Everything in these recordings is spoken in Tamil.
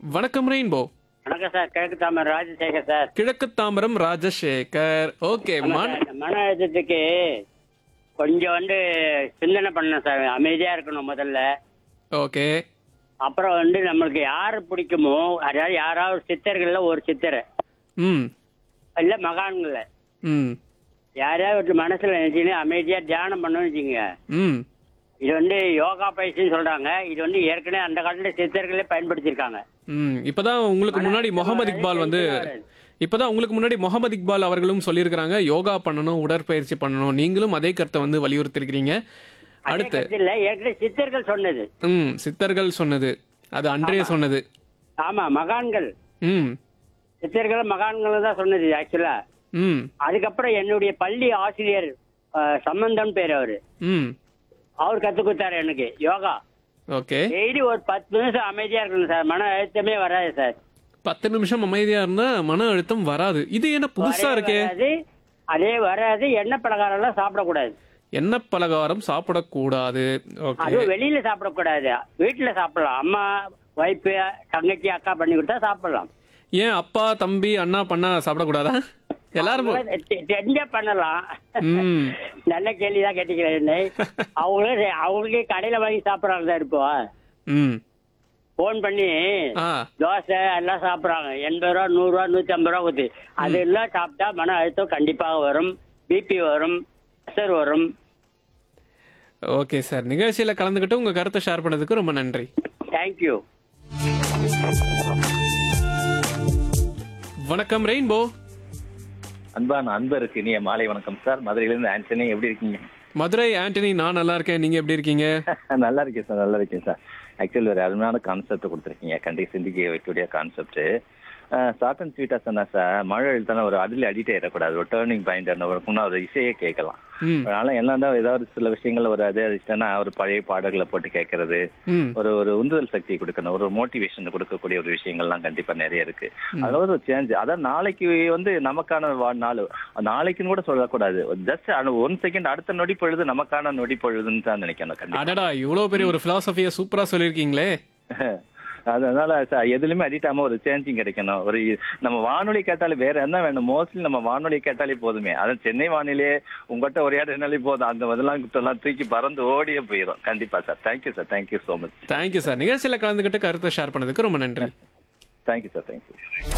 வணக்கம் ரெயின்போ வணக்கம் சார் கிழக்கு தாமரை ராஜசேகர் சார் கிழக்கு தாம்பரம் ராஜசேகர் ஓகே மன இந்த மன அழுத்தத்துக்கு கொஞ்சம் வந்து சிந்தனை பண்ணணும் சார் அமைதியா இருக்கணும் முதல்ல ஓகே அப்புறம் வந்து நம்மளுக்கு யார் பிடிக்குமோ அதாவது யாராவது சித்தர்கள்ல ஒரு சித்தர் ம் இல்ல மகான்கள ம் யாரையாவது மனசுல நினைச்சுன்னு அமைதியா தியானம் பண்ணணும்னு வச்சுங்க ம் இது வந்து யோகா பயிற்சின்னு சொல்றாங்க இது வந்து ஏற்கனவே அந்த காலத்துல சித்தர்களே பயன்படுத்தியிருக்காங்க ம் இப்பதான் உங்களுக்கு முன்னாடி முகமது இக்பால் வந்து இப்பதான் உங்களுக்கு முன்னாடி முகமது இக்பால் அவர்களும் சொல்லியிருக்கிறாங்க யோகா பண்ணணும் உடற்பயிற்சி பண்ணணும் நீங்களும் அதே கருத்தை வந்து வலியுறுத்திருக்கிறீங்க அதே அடுத்து கருத்து இல்ல ஏற்கனவே சித்தர்கள் சொன்னது ம் சித்தர்கள் சொன்னது அது அன்றைய சொன்னது ஆமா மகான்கள் ம் சித்தர்கள் மகான்கள் தான் சொன்னது ஆக்சுவலா ம் அதுக்கப்புறம் என்னுடைய பள்ளி ஆசிரியர் அஹ், சம்பந்தம் பேர் அவரு ம் அவர் கத்து கொடுத்தாரு எனக்கு யோகா ஓகே டெய்லி ஒரு பத்து நிமிஷம் அமைதியா இருக்கணும் சார் மன அழுத்தமே வராது சார் பத்து நிமிஷம் அமைதியா இருந்தா மன அழுத்தம் வராது இது என்ன புதுசா வரவே இருக்கே வராது அதே வராது எண்ணெய் பலகாரம் எல்லாம் சாப்பிடக்கூடாது எண்ணெய் பலகாரம் சாப்பிடக்கூடாது ஓகே அதுவும் வெளியில சாப்பிடக்கூடாது வீட்டுல சாப்பிடலாம் அம்மா ஒய்ஃபு தங்கச்சி அக்கா பண்ணி கொடுத்தா சாப்பிடலாம் ஏன் அப்பா தம்பி அண்ணா பண்ணா சாப்பிடக்கூடாதா எல்லாரும் தெ- தெரிஞ்சா பண்ணலாம் ம் நல்ல கேள்விதான் கேட்டீங்களே அவங்களே அவங்களுக்கே கடையில வாங்கி சாப்பிடறாங்க சார் இப்போ ம் போன் பண்ணி ஆ தோசை எல்லாம் சாப்பிடுறாங்க எண்பது ரூபா நூறு ரூபா நூத்தி ஐம்பது ரூபா கொடுத்து அது எல்லாம் சாப்பிட்டா மன அழுத்தம் கண்டிப்பாக வரும் பிபி வரும் ப்ரெஷர் வரும் ஓகே சார் நிகழ்ச்சியில கலந்துக்கிட்டு உங்க கருத்தை ஷேர் பண்ணதுக்கு ரொம்ப நன்றி தேங்க்யூ வணக்கம் ரெயின்போ அன்பான அன்பருக்கு இனிய மாலை வணக்கம் சார் மதுரையிலிருந்து ஆண்டனி எப்படி இருக்கீங்க மதுரை ஆண்டனி நான் நல்லா இருக்கேன் நீங்க எப்படி இருக்கீங்க நல்லா இருக்கேன் சார் நல்லா இருக்கேன் சார் ஆக்சுவலி ஒரு அருமையான கான்செப்ட் கொடுத்துருக்கீங்க கண்டி சிந்திக்க வைக்கக்கூடிய கான்செப்ட் ஷார்ட் அண்ட் ஸ்வீட்டா சொன்னா சார் மழை எழுத்தான ஒரு அதில் அடிக்ட் ஆயிடக்கூடாது ஒரு டேர்னிங் பாயிண்ட் ஒரு ஒரு இசையே கேட்கலாம் ம் அதனால என்னதான் ஏதாவது சில விஷயங்கள் ஒரு அதே அதிர்ஷ்டம்னா ஒரு பழைய பாடல்களை போட்டு கேட்கறது ம் ஒரு ஒரு உந்துதல் சக்தி கொடுக்கணும் ஒரு மோட்டிவேஷன் கொடுக்கக்கூடிய ஒரு விஷயங்கள்லாம் கண்டிப்பா நிறைய இருக்கு அதோட ஒரு சேஞ்ச் அதான் நாளைக்கு வந்து நமக்கான வா- நாள் நாளைக்குன்னு கூட சொல்லக்கூடாது ஜஸ்ட் ஒன் செகண்ட் அடுத்த நொடி பொழுது நமக்கான நொடி பொழுதுன்னு தான் நினைக்கணும் கண்டிப்பா அடடா இவ்வளவு பெரிய ஒரு பிலாசபிய சூப்பரா சொல்லியிருக்கீங்களே அதனால ச- எதுலயுமே அடிக்ட் ஆகாம ஒரு சேஞ்சிங் கிடைக்கணும் ஒரு இ- நம்ம வானொலி கேட்டாலே வேற என்ன வேணும் மோஸ்ட்லி நம்ம வானொலி கேட்டாலே போதுமே அது சென்னை வானிலே உங்கள்கிட்ட ஒரு இடம் என்னாலே போதும் அந்த இதெல்லாம் எல்லாம் தூக்கி பறந்து ஓடியே போயிடும் கண்டிப்பா sir thank you sir thank you so much thank you sir நிகழ்ச்சியில கலந்துக்கிட்டு கருத்தை ஷேர் பண்ணதுக்கு ரொம்ப நன்றி தேங்க்யூ சார் தேங்க்யூ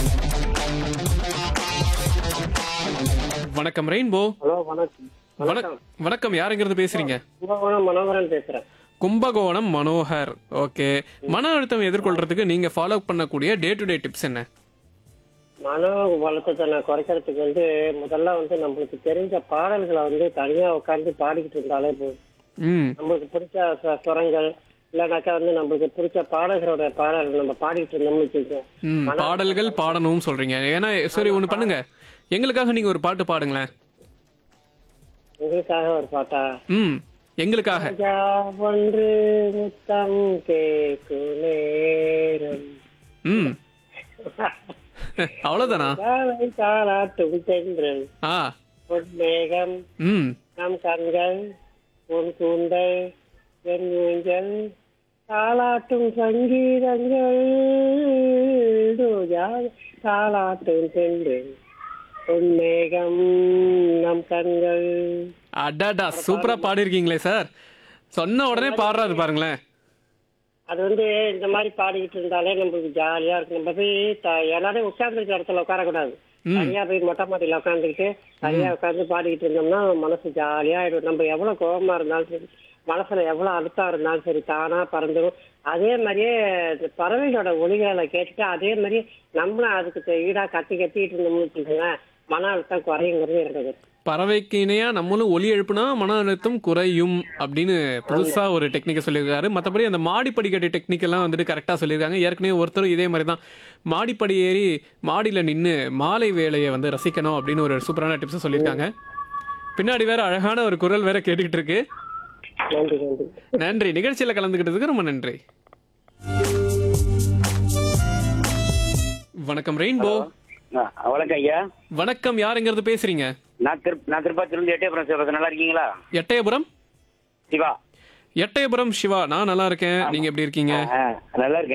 வணக்கம் ரெயின்போ ஹலோ வணக்கம் வணக்கம் வணக்கம் யாருங்கிறது பேசுறீங்க கும்பகோணம் மனோகரன் பேசுறேன் கும்பகோணம் மனோகர் ஓகே மன அழுத்தம் எதிர்கொள்றதுக்கு நீங்க ஃபாலோ பண்ணக்கூடிய டே டு டே டிப்ஸ் என்ன மன வளர்த்தத்தை நான் குறைக்கிறதுக்கு வந்து முதல்ல வந்து நம்மளுக்கு தெரிஞ்ச பாடல்களை வந்து தனியா உட்கார்ந்து பாடிக்கிட்டு இருந்தாலே போதும் ம் நம்மளுக்கு பிடிச்ச ச- சுரங்கள் இல்லைனாக்கா வந்து நம்மளுக்கு பிடிச்ச பாடகரோட பாடல் நம்ம பாடிக்கிட்டு இருந்தோம்னு வச்சுக்கோங்க ம் பாடல்கள் பாடணும் சொல்றீங்க ஏன்னா சரி ஒண்ணு பண்ணுங்க எங்களுக்காக நீங்க ஒரு பாட்டு பாடுங்களேன் உங்களுக்காக ஒரு பாட்டா ம் எங்களுக்காக ராஜா ஒன்று முத்தம் கேட்கும் நேரம் ம் அவ்வளவுதானா காலை தாளாட்டும் தென்றல் ஆ பொன் மேகம் ம் நம் கண்கள் உன் கூந்தல் என் ஊஞ்சல் தாளாட்டும் சங்கீதங்கள் ரோஜா தாளாட்டும் தென்றல் உன் மேகம் நம் கண்கள் அடாடா சூப்பரா பாடிருக்கீங்களே சார் சொன்ன உடனே பாடுறாரு பாருங்களேன் அது வந்து இந்த மாதிரி பாடிக்கிட்டு இருந்தாலே நம்மளுக்கு ஜாலியா இருக்கும் நம்ம போய் த- எல்லாரும் உட்கார்ந்துருக்க இடத்துல உட்காரக்கூடாது தனியா போய் மொட்டை மாடியில உட்காந்துக்கிட்டு தனியா உட்காந்து பாடிக்கிட்டு இருந்தோம்னா மனசு ஜாலியா ஆயிடும் நம்ம எவ்வளவு கோபமா இருந்தாலும் சரி மனசுல எவ்வளவு அழுத்தம் இருந்தாலும் சரி தானா பறந்துடும் அதே மாதிரியே இந்த பறவைகளோட ஒலிகளை கேட்டுட்டு அதே மாதிரி நம்மளும் அதுக்கு த- ஈடா கத்தி கத்திட்டு இருந்தோம்னு வச்சுக்கோங்க மன அழுத்தம் குறையுங்கிறது என்னது பறவைக்கு இணையா நம்மளும் ஒலி எழுப்புனா மன அழுத்தம் குறையும் அப்படின்னு புதுசா ஒரு டெக்னிக்கை சொல்லியிருக்காரு மற்றபடி அந்த மாடிப்படி கட்டி டெக்னிக் எல்லாம் வந்துட்டு கரெக்டா சொல்லியிருக்காங்க ஏற்கனவே ஒருத்தரும் இதே மாதிரி தான் மாடிப்படி ஏறி மாடியில நின்று மாலை வேலையை வந்து ரசிக்கணும் அப்படின்னு ஒரு சூப்பரான டிப்ஸ் சொல்லியிருக்காங்க பின்னாடி வேற அழகான ஒரு குரல் வேற கேட்டுக்கிட்டு இருக்கு நன்றி நன்றி நன்றி நிகழ்ச்சியில கலந்துக்கிட்டதுக்கு ரொம்ப நன்றி வணக்கம் ரெயின்போ வணக்கம் ஐயா வணக்கம் யாருங்கிறது பேசுறீங்க நான் திரு நான் திருப்பத்திலிருந்து எட்டயபுரம் சிவராஜ் நல்லா இருக்கீங்களா எட்டயபுரம் சிவா எட்டயபுரம் சிவா நான் நல்லா இருக்கேன் நீங்க எப்படி இருக்கீங்க ஆ, நல்லா இருக்கேன்